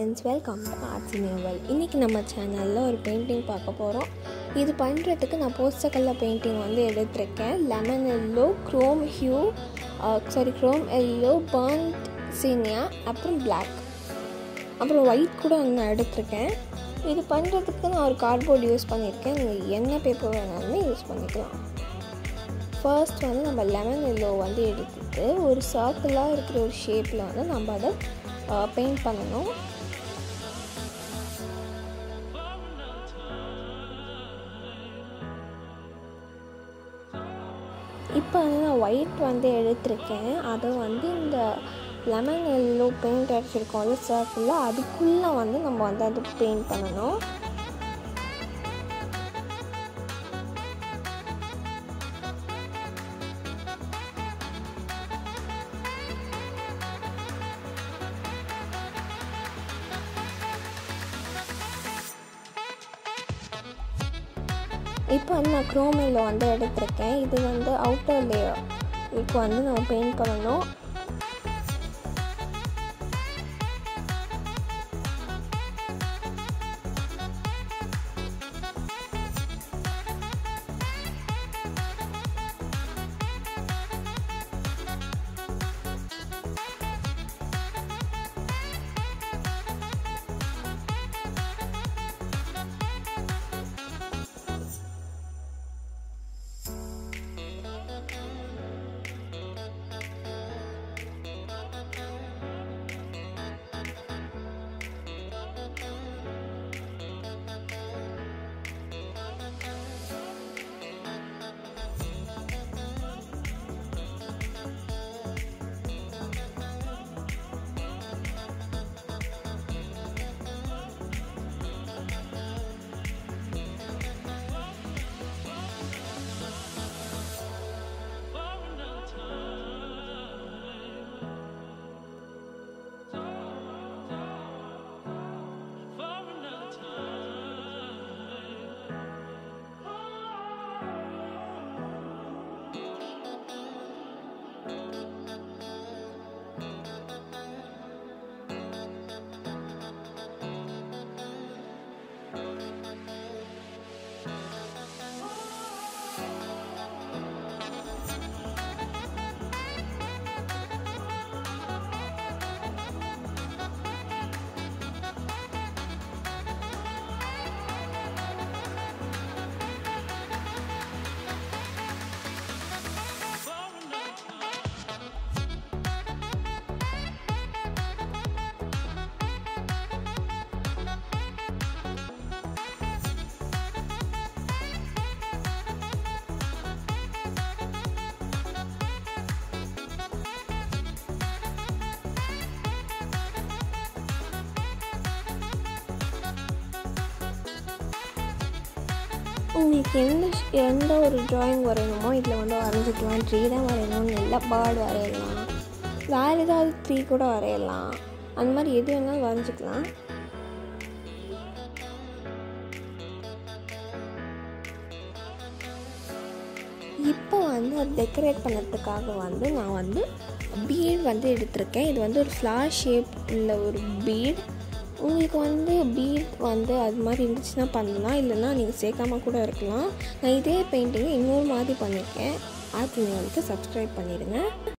friends welcome to arts நியூவல் இன்றைக்கி நம்ம சேனலில் ஒரு பெயிண்டிங் பார்க்க போகிறோம் இது பண்ணுறதுக்கு நான் போஸ்டர் கலர் பெயிண்டிங் வந்து எடுத்திருக்கேன் lemon yellow chrome hue sorry chrome yellow burnt sienna அப்புறம் பிளாக் அப்புறம் ஒயிட் கூட வந்து நான் எடுத்திருக்கேன் இது பண்ணுறதுக்கு நான் ஒரு கார்ட்போர்டு யூஸ் பண்ணியிருக்கேன் நீங்கள் என்ன பேப்பர் வேணாலுமே யூஸ் பண்ணிக்கலாம் ஃபர்ஸ்ட் வந்து நம்ம லெமன் எல்லோ வந்து எடுத்துட்டு ஒரு சர்க்கிளாக இருக்கிற ஒரு ஷேப்பில் வந்து நம்ம அதை பெயிண்ட் பண்ணணும் இப்போ வந்து நான் ஒயிட் வந்து எடுத்திருக்கேன் அதை வந்து இந்த லெமன் எல்லோ பெயிண்ட் அடிச்சிருக்கோம்ல சர்க்கிளில் அதுக்குள்ளே வந்து நம்ம வந்து அது பெயிண்ட் பண்ணணும் இப்போ வந்து நான் க்ரோமில் வந்து எடுத்திருக்கேன் இது வந்து அவுட்டர் லேயர் இப்போ வந்து நம்ம பெயிண்ட் பண்ணணும் உங்களுக்கு எந்த எந்த ஒரு ட்ராயிங் வரையணுமோ இதில் வந்து வரைஞ்சிக்கலாம் ட்ரீ தான் வரையணும் நல்ல பேர்டு வரையலாம் வேறு ஏதாவது ட்ரீ கூட வரையலாம் அந்த மாதிரி எது வேணாலும் வரைஞ்சிக்கலாம் இப்போ வந்து அது டெக்கரேட் பண்ணுறதுக்காக வந்து நான் வந்து பீட் வந்து எடுத்திருக்கேன் இது வந்து ஒரு ஃப்ளார் ஷேப் உள்ள ஒரு பீட் உங்களுக்கு வந்து பீட் வந்து அது மாதிரி இருந்துச்சுன்னா பண்ணலாம் இல்லைன்னா நீங்கள் சேர்க்காம கூட இருக்கலாம் நான் இதே பெயிண்டிங்கை இன்னொரு மாதிரி பண்ணியிருக்கேன் அது நீங்கள் வந்து சப்ஸ்கிரைப் பண்ணிடுங்க